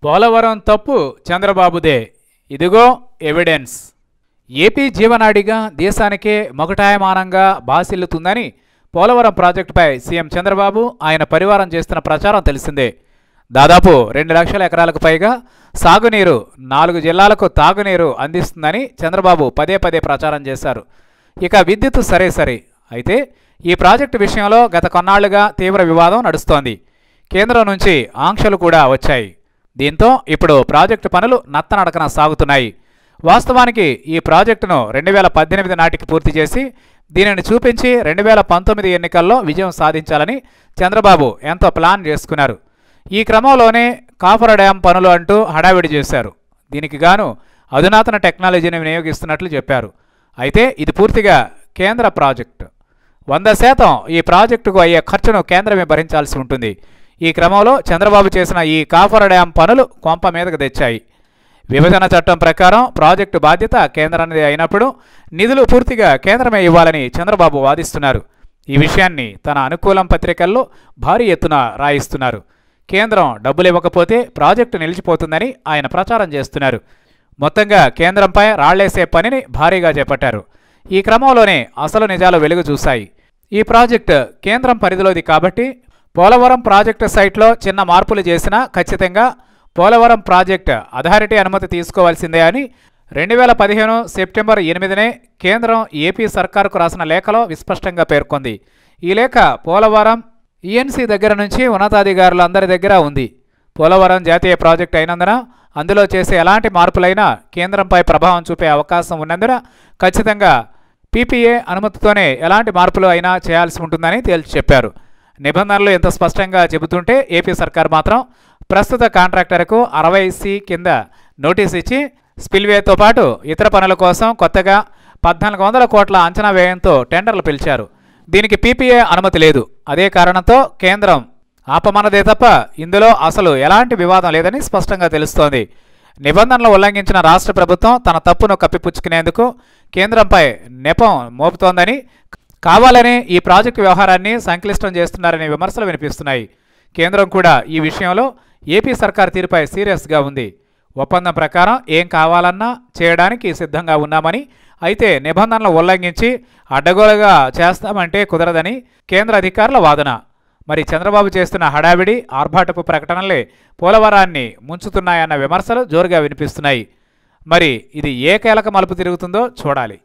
పోలవరం తప్పు చంద్రబాబుదే ఇదిగో evidence AP జీవనాడిగా దేశానికే మగుటాయమానంగా బాసిల్లుతుందని పోలవరం ప్రాజెక్టుపై సీఎం చంద్రబాబు ఆయన పరివారం చేస్తున్న ప్రచారం తెలిసిందే దాదాపు రెండు లక్షల ఎకరాలకు పైగా సాగునీరు నాలుగు జిల్లాలకు తాగునీరు అందిస్తుందని చంద్రబాబు పదే పదే ప్రచారం చేశారు ఇక విద్యుత్ సరే సరే అయితే ఈ ప్రాజెక్టు విషయంలో గత కొన్నాళ్లుగా తీవ్ర వివాదం నడుస్తోంది కేంద్రం నుంచి ఆంక్షలు కూడా వచ్చాయి దీంతో ఇప్పుడు ప్రాజెక్టు పనులు నత్తనడకన సాగుతున్నాయి వాస్తవానికి ఈ ప్రాజెక్టును రెండు వేల పద్దెనిమిది నాటికి పూర్తి చేసి దీనిని చూపించి రెండు వేల పంతొమ్మిది ఎన్నికల్లో విజయం సాధించాలని చంద్రబాబు ఎంతో ప్లాన్ చేసుకున్నారు ఈ క్రమంలోనే కాఫర డ్యాం పనులు అంటూ హడావిడి చేశారు దీనికి గాను అధునాతన టెక్నాలజీని వినియోగిస్తున్నట్లు చెప్పారు అయితే ఇది పూర్తిగా కేంద్ర ప్రాజెక్టు వంద శాతం ఈ ప్రాజెక్టుకు అయ్యే ఖర్చును కేంద్రమే భరించాల్సి ఉంటుంది ఈ క్రమంలో చంద్రబాబు చేసిన ఈ కాఫర్ డ్యాం పనులు కొంప మీదకు తెచ్చాయి విభజన చట్టం ప్రకారం ప్రాజెక్టు బాధ్యత కేంద్రానిది అయినప్పుడు నిధులు పూర్తిగా కేంద్రమే ఇవ్వాలని చంద్రబాబు వాదిస్తున్నారు ఈ విషయాన్ని తన అనుకూలం పత్రికల్లో భారీ ఎత్తున రాయిస్తున్నారు కేంద్రం డబ్బులు ఇవ్వకపోతే ప్రాజెక్టు నిలిచిపోతుందని ఆయన ప్రచారం చేస్తున్నారు మొత్తంగా కేంద్రంపై రాళ్లేసే పనిని భారీగా చేపట్టారు ఈ క్రమంలోనే అసలు నిజాలు వెలుగు చూశాయి ఈ ప్రాజెక్టు కేంద్రం పరిధిలోది కాబట్టి పోలవరం ప్రాజెక్టు సైట్లో చిన్న మార్పులు చేసినా ఖచ్చితంగా పోలవరం ప్రాజెక్టు అథారిటీ అనుమతి తీసుకోవాల్సిందే అని రెండు వేల పదిహేను సెప్టెంబర్ ఎనిమిదినే కేంద్రం ఏపీ సర్కారుకు రాసిన లేఖలో విస్పష్టంగా పేర్కొంది ఈ లేఖ పోలవరం ఈఎన్సీ దగ్గర నుంచి ఉన్నతాధికారులందరి దగ్గర ఉంది పోలవరం జాతీయ ప్రాజెక్టు అయినందున అందులో చేసే ఎలాంటి మార్పులైనా కేంద్రంపై ప్రభావం చూపే అవకాశం ఉన్నందున ఖచ్చితంగా పీపీఏ అనుమతితోనే ఎలాంటి మార్పులు అయినా చేయాల్సి ఉంటుందని తేల్చి చెప్పారు నిబంధనలు ఎంత స్పష్టంగా చెబుతుంటే ఏపీ సర్కార్ మాత్రం ప్రస్తుత కాంట్రాక్టర్కు అరవై సి కింద నోటీస్ ఇచ్చి స్పిల్వేతో పాటు ఇతర పనుల కోసం కొత్తగా పద్నాలుగు వందల కోట్ల అంచనా వ్యయంతో టెండర్లు పిలిచారు దీనికి పీపీఏ అనుమతి లేదు అదే కారణంతో కేంద్రం ఆపమన్నదే తప్ప ఇందులో అసలు ఎలాంటి వివాదం లేదని స్పష్టంగా తెలుస్తోంది నిబంధనలు ఉల్లంఘించిన రాష్ట్ర ప్రభుత్వం తన తప్పును కప్పిపుచ్చుకునేందుకు కేంద్రంపై నెపం మోపుతోందని కావాలనే ఈ ప్రాజెక్టు వ్యవహారాన్ని సంక్లిష్టం చేస్తున్నారనే విమర్శలు వినిపిస్తున్నాయి కేంద్రం కూడా ఈ విషయంలో ఏపీ సర్కార్ తీరుపై సీరియస్గా ఉంది ఒప్పందం ప్రకారం ఏం కావాలన్నా చేయడానికి సిద్ధంగా ఉన్నామని అయితే నిబంధనలు ఉల్లంఘించి అడ్డగోలుగా చేస్తామంటే కుదరదని కేంద్ర అధికారుల వాదన మరి చంద్రబాబు చేస్తున్న హడావిడి ఆర్భాటపు ప్రకటనలే పోలవరాన్ని ముంచుతున్నాయన్న విమర్శలు జోరుగా వినిపిస్తున్నాయి మరి ఇది ఏ కీలక మలుపు తిరుగుతుందో చూడాలి